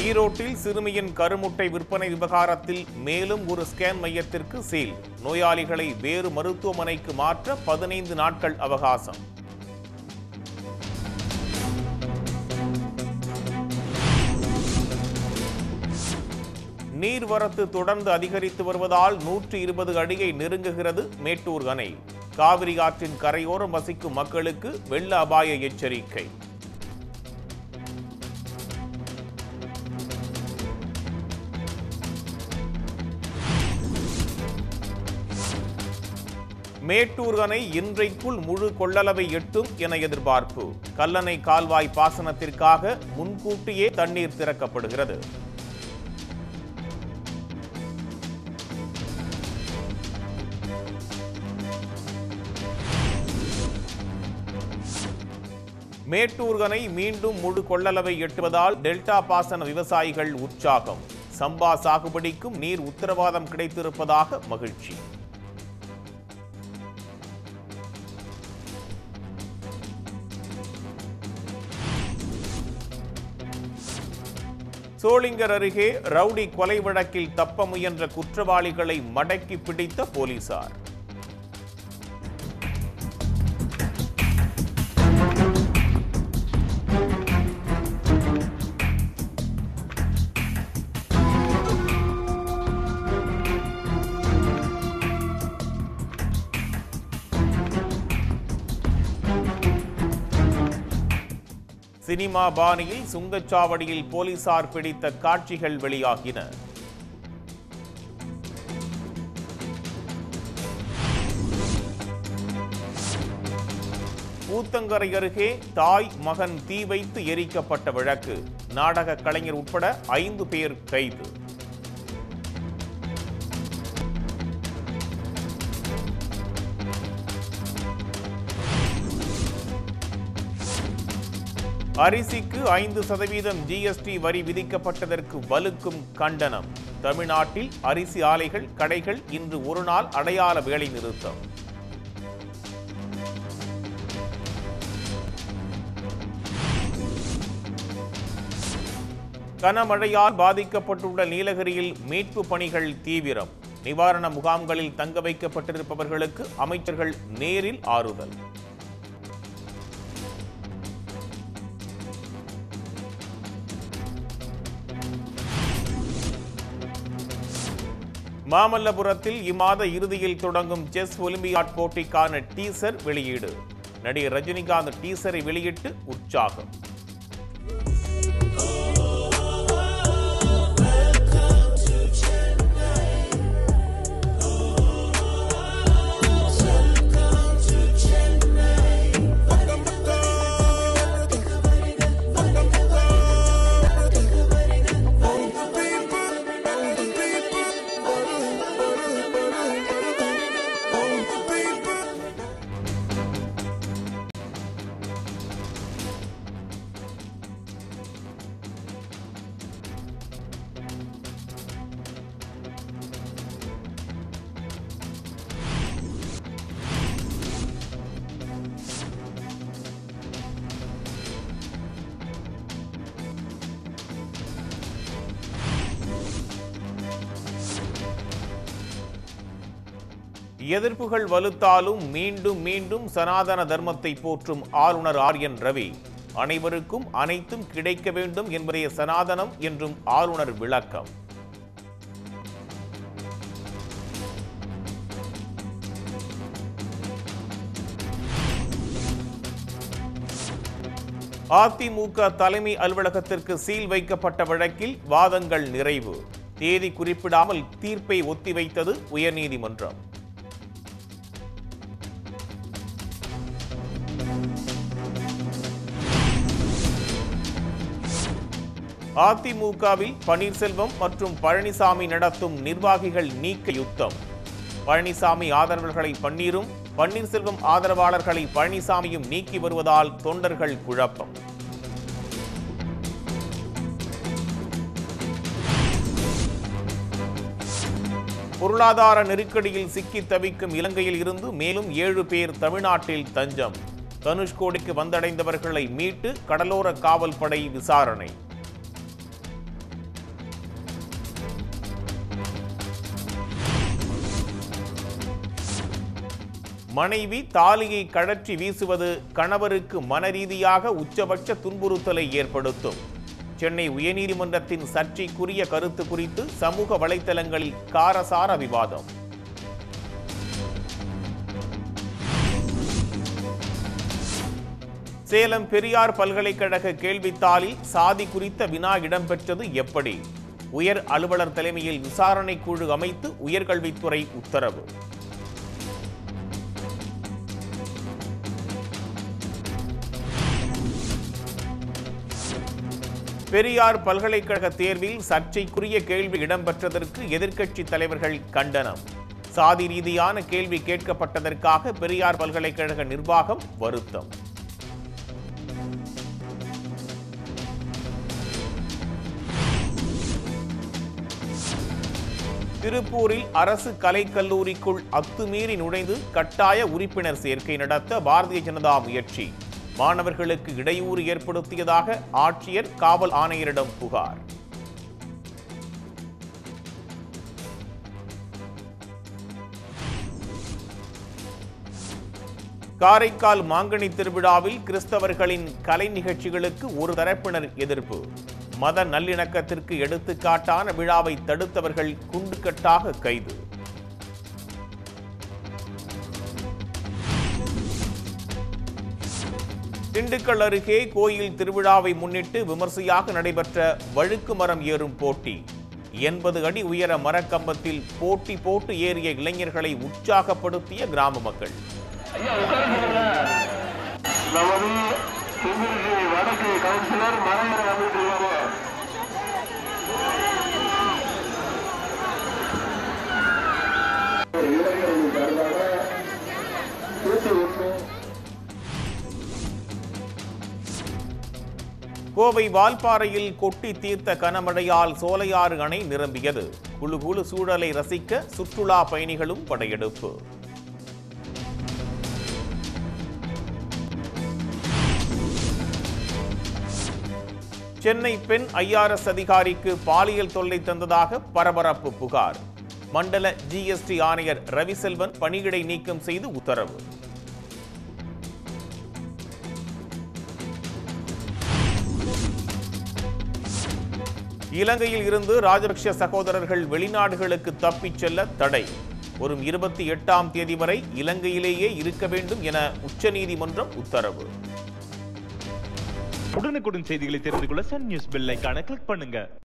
ஈரோட்டில் சிறுமியின் கருமுட்டை விற்பனை விவகாரத்தில் மேலும் ஒரு ஸ்கேன் மையத்திற்கு சீல் நோயாளிகளை வேறு மருத்துவமனைக்கு மாற்ற பதினைந்து நாட்கள் அவகாசம் நீர்வரத்து தொடர்ந்து அதிகரித்து வருவதால் நூற்றி இருபது அடியை நெருங்குகிறது மேட்டூர் அணை காவிரி ஆற்றின் கரையோரம் வசிக்கும் மக்களுக்கு வெள்ள அபாய எச்சரிக்கை மேட்டூர் அணை இன்றைக்குள் முழு கொள்ளளவை எட்டும் என எதிர்பார்ப்பு கல்லணை கால்வாய் பாசனத்திற்காக முன்கூட்டியே தண்ணீர் திறக்கப்படுகிறது மேட்டூர் அணை மீண்டும் முழு கொள்ளளவை எட்டுவதால் டெல்டா பாசன விவசாயிகள் உற்சாகம் சம்பா சாகுபடிக்கும் நீர் உத்தரவாதம் கிடைத்திருப்பதாக மகிழ்ச்சி சோளிங்கர் அருகே ரவுடி கொலை வழக்கில் தப்ப முயன்ற குற்றவாளிகளை மடக்கி பிடித்த போலீசார் சினிமா பாணியில் சுங்கச்சாவடியில் போலீசார் பிடித்த காட்சிகள் வெளியாகின ஊத்தங்கரை அருகே தாய் மகன் தீ வைத்து எரிக்கப்பட்ட வழக்கு நாடக கலைஞர் உட்பட ஐந்து பேர் கைது அரிசிக்கு ஐந்து சதவீதம் ஜிஎஸ்டி வரி விதிக்கப்பட்டதற்கு வலுக்கும் கண்டனம் தமிழ்நாட்டில் அரிசி ஆலைகள் கடைகள் இன்று ஒரு நாள் அடையாள வேலை நிறுத்தம் கனமழையால் பாதிக்கப்பட்டுள்ள நீலகிரியில் மீட்பு பணிகள் தீவிரம் நிவாரண முகாம்களில் தங்க வைக்கப்பட்டிருப்பவர்களுக்கு அமைச்சர்கள் நேரில் ஆறுதல் மாமல்லபுரத்தில் இம்மாத இறுதியில் தொடங்கும் செஸ் ஒலிம்பியாட் போட்டிக்கான டீசர் வெளியீடு நடிகர் ரஜினிகாந்த் டீசரை வெளியிட்டு உற்சாகம் எதிர்ப்புகள் வலுத்தாலும் மீண்டும் மீண்டும் சனாதன தர்மத்தை போற்றும் ஆளுநர் ஆர் என் ரவி அனைவருக்கும் அனைத்தும் கிடைக்க வேண்டும் என்பதே சனாதனம் என்றும் ஆளுநர் விளக்கம் அதிமுக தலைமை அலுவலகத்திற்கு சீல் வைக்கப்பட்ட வழக்கில் வாதங்கள் நிறைவு தேதி குறிப்பிடாமல் தீர்ப்பை ஒத்திவைத்தது உயர்நீதிமன்றம் அதிமுகவில் பன்னீர்செல்வம் மற்றும் பழனிசாமி நடத்தும் நிர்வாகிகள் நீக்க யுத்தம் பழனிசாமி ஆதரவாளர்களை பன்னீரும் பன்னீர்செல்வம் ஆதரவாளர்களை பழனிசாமியும் நீக்கி வருவதால் தொண்டர்கள் குழப்பம் பொருளாதார நெருக்கடியில் சிக்கி தவிக்கும் இலங்கையில் இருந்து மேலும் ஏழு பேர் தமிழ்நாட்டில் தஞ்சம் தனுஷ்கோடிக்கு வந்தடைந்தவர்களை மீட்டு கடலோர காவல் படை விசாரணை மனைவி தாலியை கழற்றி வீசுவது கணவருக்கு மனரீதியாக உச்சபட்ச துன்புறுத்தலை ஏற்படுத்தும் சென்னை உயர்நீதிமன்றத்தின் சர்ச்சைக்குரிய கருத்து குறித்து சமூக வலைத்தளங்களில் காரசார விவாதம் சேலம் பெரியார் பல்கலைக்கழக கேள்வித்தாளில் சாதி குறித்த வினா இடம்பெற்றது எப்படி உயர் அலுவலர் தலைமையில் விசாரணை குழு அமைத்து உயர்கல்வித்துறை உத்தரவு பெரியார் பல்கலைக்கழக தேர்வில் சர்ச்சைக்குரிய கேள்வி இடம்பெற்றதற்கு எதிர்க்கட்சி தலைவர்கள் கண்டனம் சாதி ரீதியான கேள்வி கேட்கப்பட்டதற்காக பெரியார் பல்கலைக்கழக நிர்வாகம் வருத்தம் திருப்பூரில் அரசு கலைக்கல்லூரிக்குள் அத்துமீறி நுழைந்து கட்டாய உறுப்பினர் சேர்க்கை நடத்த பாரதிய ஜனதா முயற்சி மாணவர்களுக்கு இடையூறு ஏற்படுத்தியதாக ஆட்சியர் காவல் ஆணையரிடம் புகார் காரைக்கால் மாங்கனி திருவிழாவில் கிறிஸ்தவர்களின் கலை நிகழ்ச்சிகளுக்கு ஒரு தரப்பினர் எதிர்ப்பு மத நல்லிணக்கத்திற்கு எடுத்துக்காட்டான விழாவை தடுத்தவர்கள் குண்டுக்கட்டாக கைது திண்டுக்கல் அருகே கோயில் திருவிழாவை முன்னிட்டு விமர்சையாக நடைபெற்ற வழுக்கு மரம் ஏறும் போட்டி எண்பது அடி உயர மரக்கம்பத்தில் போட்டி போட்டு ஏறிய இளைஞர்களை உற்சாகப்படுத்திய கிராம மக்கள் நமது செந்திருச்சி வடக்கு கவுன்சிலர் மறைமுறை அமைச்சிருக்காரு இளைஞர்கள் சார்பாக நூற்றி ஒன்று கோவை வால்பாறையில் கொட்டி தீர்த்த கனமழையால் சோலையாறு அணை நிரம்பியது குழு குழு சூழலை ரசிக்க சுற்றுலா பயணிகளும் படையெடுப்பு சென்னை பெண் ஐஆர்எஸ் அதிகாரிக்கு பாலியல் தொல்லை தந்ததாக பரபரப்பு புகார் மண்டல ஜிஎஸ்டி ஆணையர் ரவிசெல்வன் பணியிடை நீக்கம் செய்து உத்தரவு இலங்கையில் இருந்து ராஜபக்ஷ சகோதரர்கள் வெளிநாடுகளுக்கு தப்பிச் செல்ல தடை வரும் இருபத்தி எட்டாம் தேதி வரை இலங்கையிலேயே இருக்க வேண்டும் என உச்சநீதிமன்றம் உத்தரவு உடனுக்குடன் செய்திகளை தெரிந்து கொள்ள சன் நியூஸ் பெல் ஐகானை கிளிக் பண்ணுங்க